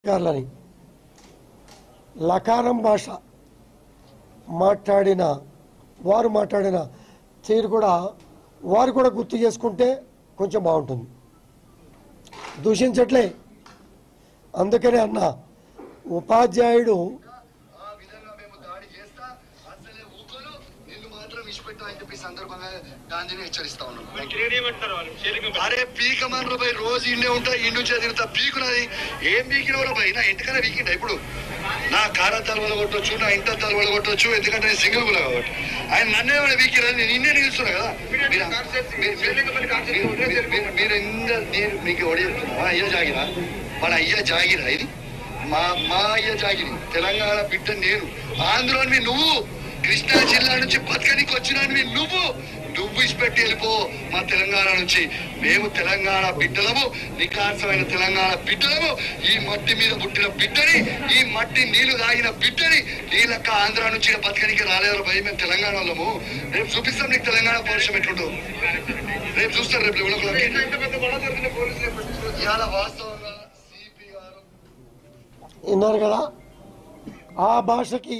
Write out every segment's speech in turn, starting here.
అధికారులని లకారం భాష మాట్లాడిన వారు మాట్లాడిన తీరు కూడా వారు కూడా గుర్తు చేసుకుంటే కొంచెం బాగుంటుంది దూషించట్లే అందుకనే అన్న ఉపాధ్యాయుడు ఆ విధంగా మేము దాడి చేస్తా అసలే ఊకలు నిన్ను మాత్రం ఇచ్చిపెట్టా అని చెప్పి ఈ సందర్భంగా గాంధీని హెచ్చరిస్తా ఉన్నాం ఏమంటారు వాళ్ళు చేరిక అరే పీక మనరు పోయి రోజు ఇండే ఉంటా ఇండు చదివితా పీకున్నది ఏం పీకినవరా పోయి నా ఇంటికనే పీకిండా ఇప్పుడు నా కారంతాలు వలగొట్టొచ్చు నా ఇంటంతాలు వలగొట్టొచ్చు ఎందుకంటే నేను సింగిల్ గుల కాబట్టి ఆయన నన్నే ఏమైనా పీకిరా నేను నిన్నే నిలుస్తున్నా కదా మీరు- మీరు- మీరు- మీరు- మీరు ఇంద నేను మీకు ఒడి చెప్తున్నా మా అయ్య జాగిరా మన అయ్య జాగిరా ఇది మా మా అయ్య జాగిరి తెలంగాణ బిడ్డ నేను ఆంధ్రోని నువ్వు కృష్ణా జిల్లా నుంచి బతకనికి వచ్చినానివి నువ్వు నువ్వు ఇచ్చిపెట్టి వెళ్ళిపో మా తెలంగాణ నుంచి మేము తెలంగాణ బిడ్డలము నికాసమైన తెలంగాణ బిడ్డలము ఈ మట్టి మీద పుట్టిన బిడ్డని ఈ మట్టి నీళ్లు తాగిన బిడ్డని నీళ్ళక్క ఆంధ్ర నుంచి ఈడ బతకనికి రాలేరు భయ మేము తెలంగాణ వాళ్ళము రేపు చూపిస్తాం నీకు తెలంగాణ పౌరుషం ఎట్లుంటుందో రేపు చూస్తారు రేపు లెవెన్ ఇవాళ వాస్తవంగా సిపి గారు విన్నారు కదా ఆ భాషకి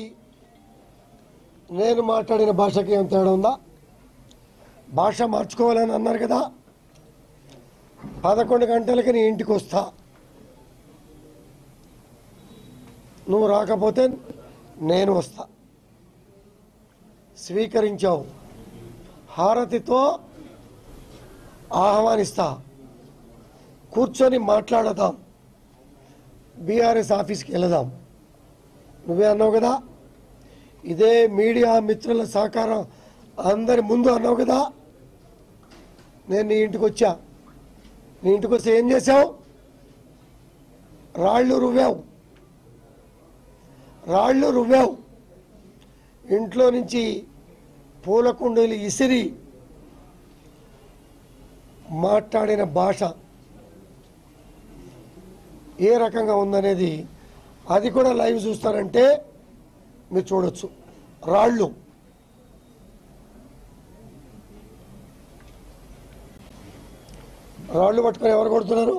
నేను మాట్లాడిన భాషకి ఏం తేడా ఉందా భాష మార్చుకోవాలని అన్నారు కదా పదకొండు గంటలకి నీ ఇంటికి వస్తా నువ్వు రాకపోతే నేను వస్తా స్వీకరించావు హారతితో ఆహ్వానిస్తా కూర్చొని మాట్లాడదాం బీఆర్ఎస్ ఆఫీస్కి వెళదాం నువ్వే అన్నావు కదా ఇదే మీడియా మిత్రుల సహకారం అందరి ముందు అన్నావు కదా నేను నీ ఇంటికి వచ్చా నీ ఇంటికి వస్తే ఏం చేసావు రాళ్ళు రువ్వావు రాళ్ళు రువ్వావు ఇంట్లో నుంచి పూల కుండీలు ఇసిరి మాట్లాడిన భాష ఏ రకంగా ఉందనేది అది కూడా లైవ్ చూస్తారంటే మీరు చూడొచ్చు రాళ్ళు రాళ్ళు పట్టుకొని ఎవరు కొడుతున్నారు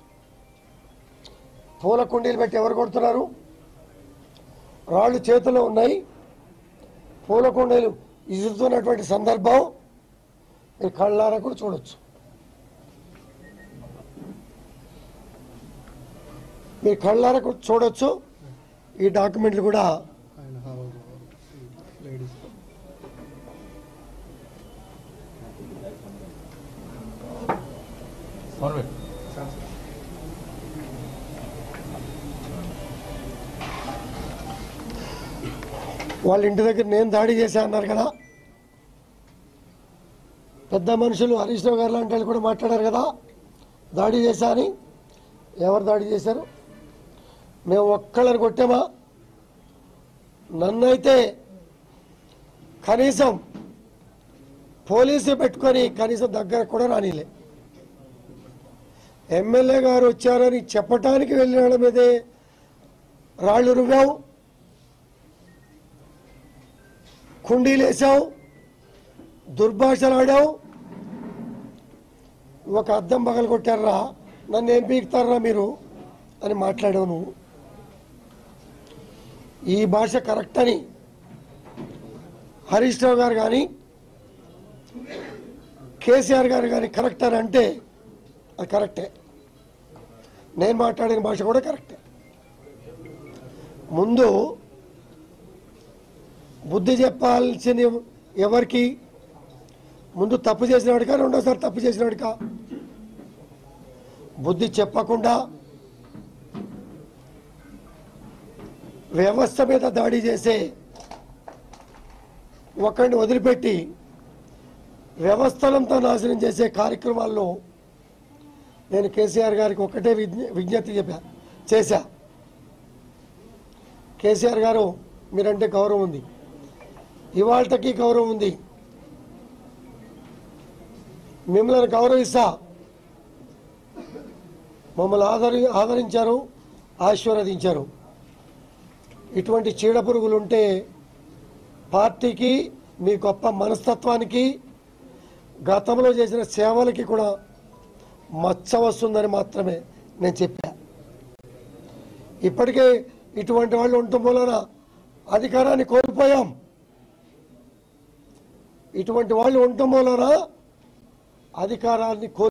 పూల కుండీలు పెట్టి ఎవరు కొడుతున్నారు రాళ్ళు చేతిలో ఉన్నాయి పూల కుండీలు ఇసురుతున్నటువంటి సందర్భం మీరు కళ్ళారా కూడా చూడొచ్చు మీరు కళ్ళారా కూడా చూడొచ్చు ఈ డాక్యుమెంట్లు కూడా వాళ్ళ ఇంటి దగ్గర నేను దాడి చేశా అన్నారు కదా పెద్ద మనుషులు హరీష్ రావు గారు లాంటి వాళ్ళు కూడా మాట్లాడారు కదా దాడి చేశా అని ఎవరు దాడి చేశారు మేము ఒక్కళ్ళని కొట్టామా నన్నైతే కనీసం పోలీసు పెట్టుకొని కనీసం దగ్గర కూడా రానిలే ఎమ్మెల్యే గారు వచ్చారని చెప్పటానికి వెళ్ళిన వాళ్ళ మీదే రాళ్ళు రువ్వావు కుండీలు వేసావు దుర్భాషలు ఆడావు ఒక అద్దం పగలు కొట్టారా నన్ను ఏం పీకుతారా మీరు అని మాట్లాడావు నువ్వు ఈ భాష కరెక్ట్ అని హరీష్ రావు గారు కానీ కేసీఆర్ గారు కానీ కరెక్ట్ అని అంటే అది కరెక్టే నేను మాట్లాడిన భాష కూడా కరెక్టే ముందు బుద్ధి చెప్పాల్సిన ఎవరికి ముందు తప్పు చేసినవాడికా రెండోసారి తప్పు చేసినవాడికా బుద్ధి చెప్పకుండా వ్యవస్థ మీద దాడి చేసే ఒకరిని వదిలిపెట్టి వ్యవస్థలంతా నాశనం చేసే కార్యక్రమాల్లో నేను కేసీఆర్ గారికి ఒకటే విజ్ఞ విజ్ఞప్తి చెప్పా చేశా కేసీఆర్ గారు మీరంటే గౌరవం ఉంది ఇవాళకి గౌరవం ఉంది మిమ్మల్ని గౌరవిస్తా మమ్మల్ని ఆదరి ఆదరించారు ఆశీర్వదించారు ఇటువంటి చీడ పురుగులు ఉంటే పార్టీకి మీ గొప్ప మనస్తత్వానికి గతంలో చేసిన సేవలకి కూడా మచ్చ వస్తుందని మాత్రమే నేను చెప్పా ఇప్పటికే ఇటువంటి వాళ్ళు ఉండటం వలన అధికారాన్ని కోల్పోయాం ఇటువంటి వాళ్ళు ఉండటం వలన అధికారాన్ని కోల్